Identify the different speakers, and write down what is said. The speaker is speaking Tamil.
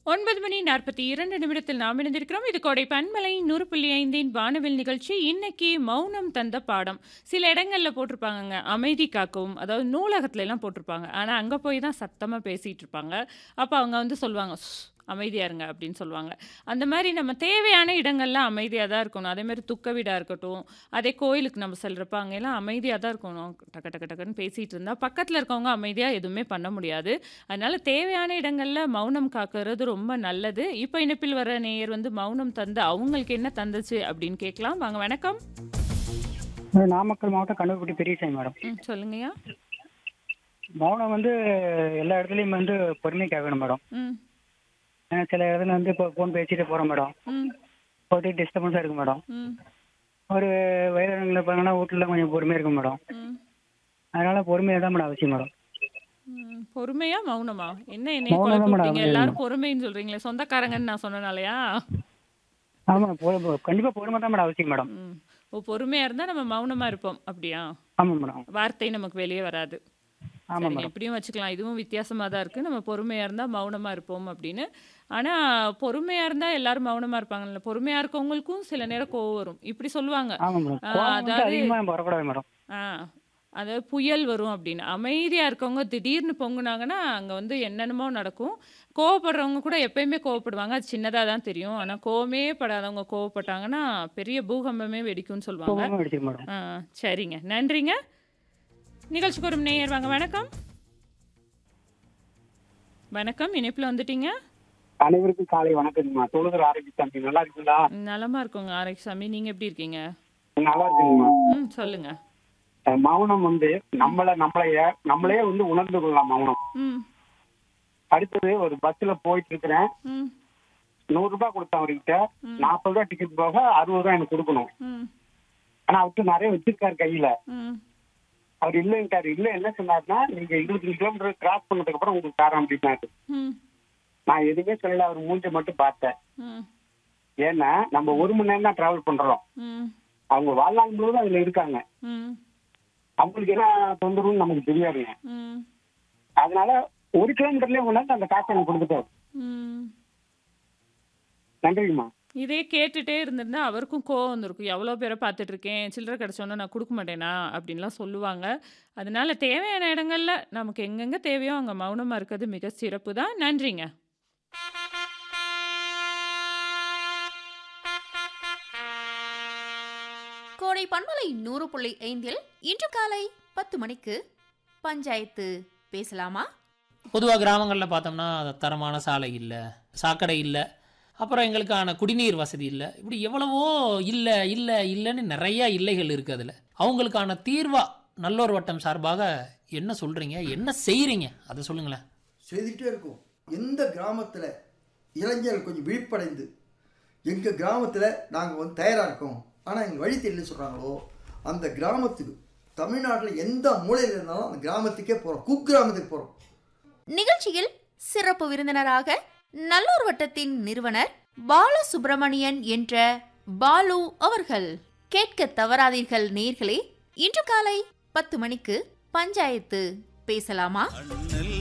Speaker 1: ஒன்பது மணி நாற்பத்தி இரண்டு நிமிடத்தில் நாம் இணைந்திருக்கிறோம் இது கோடை பன்மலை நூறு புள்ளி ஐந்தின் வானவில் நிகழ்ச்சி இன்னைக்கு மௌனம் தந்த பாடம் சில இடங்களில் போட்டிருப்பாங்கங்க அமைதி காக்கவும் அதாவது நூலகத்துல எல்லாம் போட்டிருப்பாங்க ஆனால் அங்கே போய் தான் சத்தமாக பேசிகிட்டு இருப்பாங்க அப்போ அவங்க வந்து சொல்லுவாங்க "ஷ், அமைதியா இருங்க அப்படின்னு சொல்லுவாங்க அந்த மாதிரி நம்ம தேவையான இடங்கள்ல அமைதியாக தான் இருக்கணும் அதே மாதிரி துக்க வீடாக இருக்கட்டும் அதே கோயிலுக்கு நம்ம செல்றப்ப அங்கெல்லாம் அமைதியாக தான் இருக்கணும் டக்கு டக்கு டக்குன்னு பேசிகிட்டு இருந்தால் பக்கத்தில் இருக்கவங்க அமைதியாக எதுவுமே பண்ண முடியாது அதனால தேவையான இடங்கள்ல மௌனம் காக்கிறது ரொம்ப நல்லது இப்போ இணைப்பில் வர நேயர் வந்து மௌனம் தந்து அவங்களுக்கு என்ன தந்துச்சு அப்படின்னு கேட்கலாம் வாங்க வணக்கம்
Speaker 2: நாமக்கல் மாவட்டம் கண்ணூர்பட்டி பெரியசாமி மேடம்
Speaker 1: ம் சொல்லுங்கய்யா
Speaker 2: மௌனம் வந்து எல்லா இடத்துலையும் வந்து பொறுமை கேட்கணும் மேடம்
Speaker 1: ம்
Speaker 2: ஏன்னா சில இடத்துல வந்து இப்போ ஃபோன் பேசிட்டு போகிறோம் மேடம்
Speaker 1: ம்
Speaker 2: போட்டு டிஸ்டர்பன்ஸாக இருக்கும் மேடம்
Speaker 1: ம்
Speaker 2: ஒரு வயதானங்களை பார்த்தீங்கன்னா வீட்டில் கொஞ்சம் பொறுமையாக இருக்கும் மேடம்
Speaker 1: ம்
Speaker 2: அதனால பொறுமையாக தான் மேடம் அவசியம் மேடம்
Speaker 1: ம், பொறுமையா மௌனமா என்ன என்னைய
Speaker 2: மௌனம் தான்
Speaker 1: குழப்பி
Speaker 2: மேடம்
Speaker 1: விட்டீங்க
Speaker 2: அமைதி
Speaker 1: எல்லாரும் பொறுமைன்னு சொல்றீங்களே சொந்தக்காரங்கன்னு நான் சொன்னனாலயா
Speaker 2: ஆமாம் பொ கண்டிப்பாக பொறுமை தான் மேடம் அவசியம் மேடம்
Speaker 1: ம் ஓ பொறுமையா இருந்தா நம்ம மௌனமா இருப்போம் அப்படியா
Speaker 2: ஆமாம் மேடம்
Speaker 1: வார்த்தை நமக்கு வெளியே வராது
Speaker 2: ஆமாம்
Speaker 1: சரிங்க
Speaker 2: மேடம்
Speaker 1: இப்படியும் வச்சுக்கலாம் இதுவும் வித்தியாசமா தான் இருக்கு நம்ம பொறுமையா இருந்தா மௌனமா இருப்போம் அப்படின்னு ஆனா பொறுமையா இருந்தா எல்லாரும் மௌனமா இருப்பாங்கல்ல பொறுமையா இருக்கவங்களுக்கும் சில நேரம் கோவம் வரும் இப்படி சொல்லுவாங்க
Speaker 2: ஆமாம் மேடம்
Speaker 1: ஆ,
Speaker 2: கோவம் வந்து
Speaker 1: அதாவது-
Speaker 2: அதிகமாக நம்ம வரக்கூடாது மேடம்
Speaker 1: ஆ அதாவது புயல் வரும் அப்படின்னு அமைதியாக இருக்கவங்க திடீர்னு பொங்குனாங்கன்னா அங்கே வந்து என்னென்னமோ நடக்கும் கோவப்படுறவங்க கூட எப்பயுமே கோவப்படுவாங்க அது சின்னதாக தான் தெரியும் ஆனால் கோவமே படாதவங்க கோவப்பட்டாங்கன்னா பெரிய பூகம்பமே வெடிக்கும்னு சொல்லுவாங்க
Speaker 2: கோவமாக அடிச்சிருக்கு மேடம்
Speaker 1: ஆ சரிங்க நன்றிங்க நிகழ்ச்சிக்கு ஒரு நேயர் வாங்க வணக்கம் வணக்கம் இணைப்பில் வந்துட்டீங்க
Speaker 3: அனைவருக்கும் காலை வணக்கங்கம்மா தொழுதல் ஆரோக்கியசாமி நல்லா இருக்குங்களா
Speaker 1: நலமா இருக்கோங்க ஆரோக்கியசாமி நீங்கள் எப்படி இருக்கீங்க
Speaker 3: நல்லா இருக்குங்கம்மா
Speaker 1: ம் சொல்லுங்க
Speaker 3: அஹ் மௌனம் வந்து நம்மள நம்மளைய நம்மளே வந்து உணர்ந்து கொள்ளலாம் மௌனம்
Speaker 1: ம்
Speaker 3: அடுத்தது ஒரு பஸ்ல போயிட்டு இருக்கிறேன்
Speaker 1: ம்
Speaker 3: நூறு ரூபாய் கொடுத்தேன் அவர்கிட்ட நாற்பது ரூபாய் டிக்கெட் போக அறுபது ரூபாய் எனக்கு கொடுக்கணும்
Speaker 1: ம்
Speaker 3: ஆனா அவர்கிட்ட நிறைய வச்சிருக்காரு கையில
Speaker 1: ம்
Speaker 3: அவர் இல்லைன்ட்டாரு இல்ல என்ன சொன்னாருன்னா நீங்க இருபத்தஞ்சு கிலோமீட்டர் கிராஸ் பண்ணதுக்கு அப்புறம் உங்களுக்கு தரேன் அப்படின்னாரு
Speaker 1: ம்
Speaker 3: நான் எதுவுமே சொல்லல அவர் மூஞ்ச மட்டும் பார்த்தேன்
Speaker 1: ம்
Speaker 3: ஏன்னா நம்ம ஒரு மணி நேரம் தான் டிராவல் பண்றோம்
Speaker 1: ம்
Speaker 3: அவங்க வாழ்நாள் முழுவதும் அதுல இருக்காங்க
Speaker 1: ம்
Speaker 3: அவங்களுக்கு என்ன தொந்தரவுன்னு நமக்கு தெரியாதுங்க
Speaker 1: ம்
Speaker 3: அதனால ஒரு கிலோமீட்டர்லயே கொண்டாந்து அந்த காசை எனக்கு கொடுத்துட்டாரு
Speaker 1: ம்.
Speaker 3: நன்றிங்கம்மா
Speaker 1: இதே கேட்டுட்டே இருந்திருந்தா அவருக்கும் கோவம் வந்திருக்கும் எவ்வளோ பேரை பார்த்துட்டு இருக்கேன் சில்லறை கிடச்சோன்னா நான் கொடுக்க மாட்டேனா அப்படின்லாம் சொல்லுவாங்க அதனால தேவையான இடங்கள்ல நமக்கு எங்கெங்கே தேவையோ அங்கே மௌனமாக இருக்கிறது மிக சிறப்பு தான் நன்றிங்க
Speaker 4: கோடை பண்பலை நூறு புள்ளி ஐந்தில் இன்று காலை பத்து மணிக்கு பஞ்சாயத்து பேசலாமா
Speaker 5: பொதுவாக கிராமங்களில் பார்த்தோம்னா தரமான சாலை இல்லை சாக்கடை இல்லை அப்புறம் எங்களுக்கான குடிநீர் வசதி இல்லை இப்படி எவ்வளவோ இல்லை இல்லை இல்லைன்னு நிறைய இல்லைகள் இருக்குது அதில் அவங்களுக்கான தீர்வா நல்லோர் வட்டம் சார்பாக என்ன சொல்கிறீங்க என்ன செய்கிறீங்க அதை சொல்லுங்களேன்
Speaker 6: செய்துக்கிட்டே இருக்கும் எந்த கிராமத்தில் இளைஞர்கள் கொஞ்சம் விழிப்படைந்து எங்கள் கிராமத்தில் நாங்கள் வந்து தயாராக இருக்கோம் ஆனால் எங்கள் வழி தெரியல சொல்கிறாங்களோ அந்த கிராமத்துக்கு தமிழ்நாட்டில் எந்த மூலையில் இருந்தாலும் அந்த கிராமத்துக்கே போகிறோம் குக்கிராமத்துக்கு போகிறோம்
Speaker 4: நிகழ்ச்சியில் சிறப்பு விருந்தினராக நல்லூர் வட்டத்தின் நிறுவனர் பாலசுப்பிரமணியன் என்ற பாலு அவர்கள் கேட்க தவறாதீர்கள் நேர்களே இன்று காலை பத்து மணிக்கு பஞ்சாயத்து பேசலாமா